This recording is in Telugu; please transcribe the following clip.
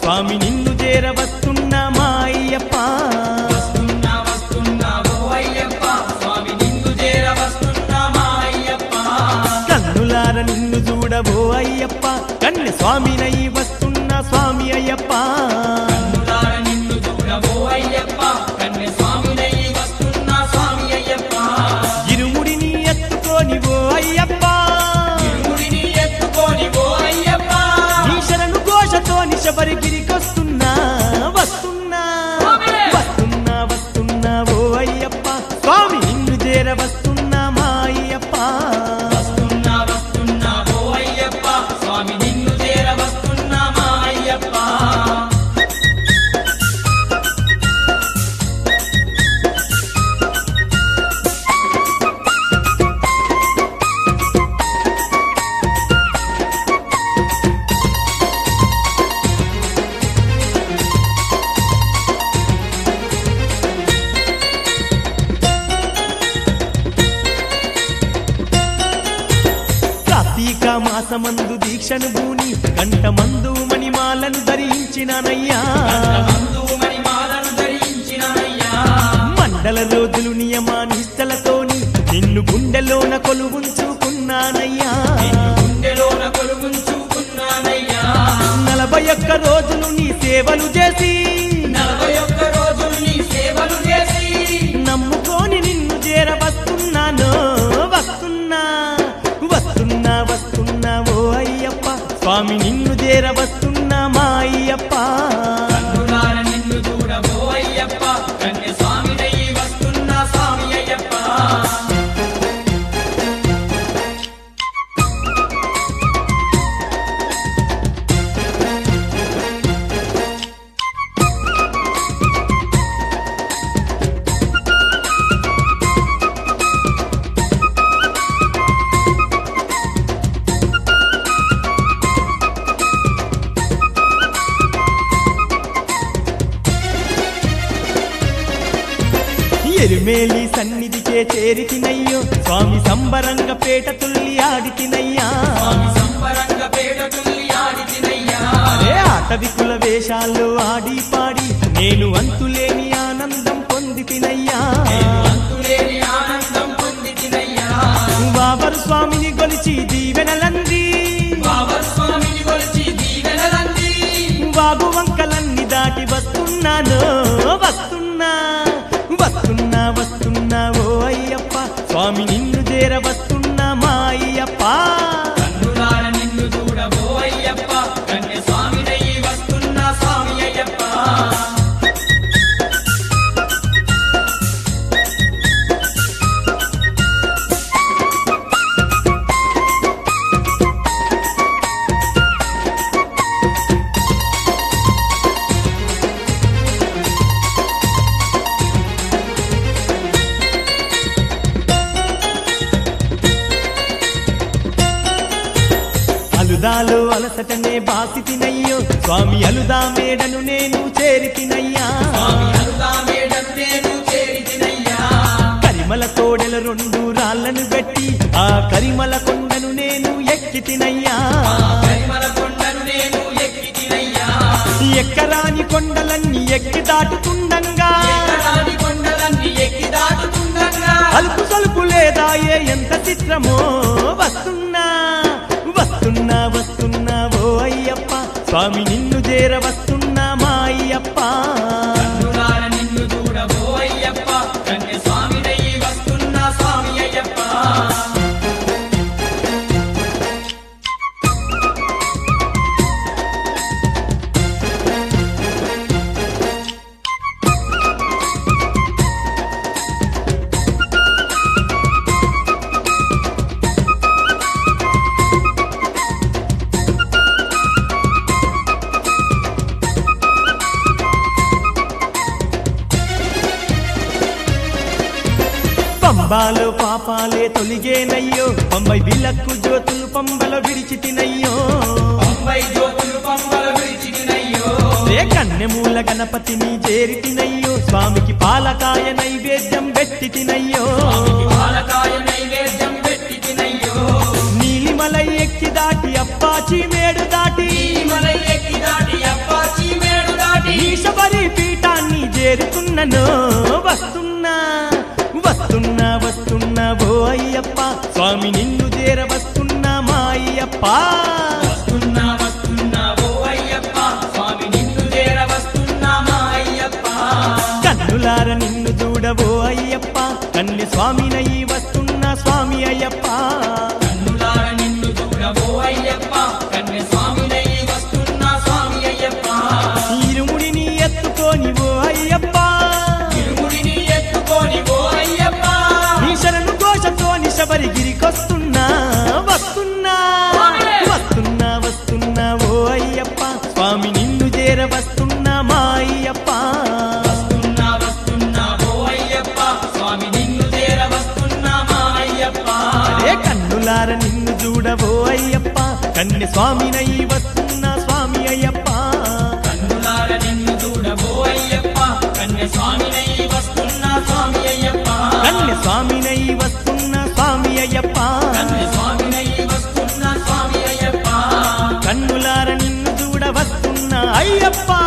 స్వామి నిన్ను చేర వస్తున్నా మా అయ్యప్ప వస్తున్నా వస్తున్నా ఓ అయ్యప్ప స్వామి నిన్ను చేర వస్తున్నా మా అయ్యప్ప కన్నులార నిన్ను చూడవో అయ్యప్ప కన్య స్వామినై వస్తున్నా స్వామి అయ్యప్ప కన్నులార నిన్ను చూడవో అయ్యప్ప కన్య స్వామినై వస్తున్నా స్వామి అయ్యప్ప ఇరుముడిని ఎత్తుకొని ఓ అయ్యప్ప ఇరుముడిని ఎత్తుకొని ఓ అయ్యప్ప నీ శరణు ఘోషతో నిశబరిగిరికొస్తున్నా వస్తున్నా వస్తున్నా వస్తున్నా ఓ అయ్యప్ప స్వామి నిన్ను చేర వస్తున్నా మా అయ్యప్ప వస్తున్నా వస్తున్నా ఓ అయ్యప్ప స్వామి నిన్ను చేర వస్తున్నా మా అయ్యప్ప కార్తీక మాసమందు దీక్షను భూని కంఠమందు మణిమాలను ధరించినానయ్యా మందు మణిమాలను ధరించినయ్యా మండల రోజులు నియమా నిష్టలతోని నిన్ను గుండెలోన కొలువుంచుకున్నానయ్యా గుండెలోన కొలుగుంచుకున్నానయ్యా నలభై ఒక్క రోజులు నీ సేవలు చేసి నలభై ఒక్క రోజులు నీ సేవలు చేసి నమ్ముకొని నిన్ను చేర వస్తున్నాను వస్తున్నా వస్తున్నా వస్తున్నా ఓ అయ్యప్ప స్వామి నిన్ను చేర వస్తున్నా మా అయ్యప్ప కన్నులార నిన్ను చూడబో అయ్యప్ప కన్య స్వామినయ్యి వస్తున్నా స్వామి అయ్యప్ప ఎరుమేలి సన్నిధికే చేరితినయ్యో స్వామి సంబరంగ పేట తుల్లి ఆడితినయ్యా స్వామి సంబరంగ పేట తుల్లి ఆడితినయ్యా అరే ఆటవి కుల వేషాల్లో ఆడి పాడి నేను అంతులేని ఆనందం పొందితినయ్యా నేను అంతులేని ఆనందం పొందితినయ్యా బాబరు స్వామిని గొలిచి దీవెనలంది బాబర్ స్వామిని కొలిచి దీవెనలంది వాగు వంకలన్నీ దాటి వస్తున్నాను వస్తున్నా వస్తున్నా వస్తున్నా ఓ అయ్యప్ప స్వామి నిన్ను చేర వస్తున్నా మా అయ్యప్ప కన్నులార నిన్ను చూడబో అయ్యప్ప కన్య స్వామినయ్యి వస్తున్నా స్వామి అయ్యప్ప అలుదాలో అలసటనే బాసి తినయ్యో స్వామి అలుదా మేడను నేను చేరితినయ్యా స్వామి అరుదా మేడను నేను చేరితినయ్యా కరిమల తోడెల రెండు రాళ్లను గట్టి ఆ కరిమల కొండను నేను ఎక్కితినయ్యా కరిమల కొండను నేను ఎక్కితినయ్యా ఎక్కరాని కొండలన్నీ ఎక్కి దాటుతుండంగా ఎక్కడాని కొండలన్నీ ఎక్కి దాటుతుండగా అలుపు సలుపు లేదా ఏ ఎంత చిత్రమో వస్తున్నా వస్తున్నా వస్తున్నా ఓ అయ్యప్ప స్వామి నిన్ను చేర వస్తున్నా మా అయ్యప్ప కన్నులార నిన్ను చూడబో అయ్యప్ప కన్య స్వామినయ్యి వస్తున్నా స్వామి అయ్యప్ప పంబాలో పాపాలే తొలిగేనయ్యో పంబై విలక్కు జ్యోతులు పంబలో విడిచి తినయ్యో పంబై జ్యోతులు పంబల విడిచినయ్యో రే కన్నెమూల గణపతిని చేరి తినయ్యో స్వామికి పాలకాయ నైవేద్యం పెట్టి తినయ్యో పాలకాయ నైవేద్యం పెట్టి తినయ్యో నీలిమలై ఎక్కి దాటి అప్పాచి మేడు దాటి మలై ఎక్కి దాటి అప్పాచి వస్తున్నను వస్తున్నా వస్తున్నా వస్తున్నా ఓ అయ్యప్ప స్వామి నిన్ను చేర వస్తున్నా మా అయ్యప్ప వస్తున్నా వస్తున్నా ఓ అయ్యప్ప స్వామి నిన్ను చేర వస్తున్నా మా అయ్యప్ప కన్నులార నిన్ను చూడవో అయ్యప్ప కన్ని స్వామినై వస్తున్నా స్వామి అయ్యప్ప కన్నులార నిన్ను చూడవో అయ్యప్ప కన్య స్వామినై వస్తున్నా స్వామి అయ్యప్ప ఇరుముడిని ఎత్తుకొని ఓ అయ్యప్ప ఇరుముడిని ఎత్తుకొని ఓ అయ్యప్ప నీ శరణు ఘోషతోని శబరిగిరికొస్తున్నా వస్తున్నా వస్తున్నా వస్తున్నా ఓ అయ్యప్ప స్వామి నిన్ను చేర వస్తున్నా మా అయ్యప్ప వస్తున్నా వస్తున్నా ఓ అయ్యప్ప స్వామి నిన్ను చేర వస్తున్నా మా అయ్యప్ప ఏ కన్నులార నిన్ను చూడవో అయ్యప్ప కన్ని స్వామినై వస్తున్నా స్వామి అయ్యప్ప కన్నులార నిన్ను చూడబో అయ్యప్ప కన్య స్వామినై వస్తున్నా స్వామి అయ్యప్ప కన్య స్వామినై వస్తున్నా స్వామి అయ్యప్ప కన్య స్వామినై వస్తున్నా స్వామి అయ్యప్ప కన్నులార నిన్ను చూడ వస్తున్నా అయ్యప్ప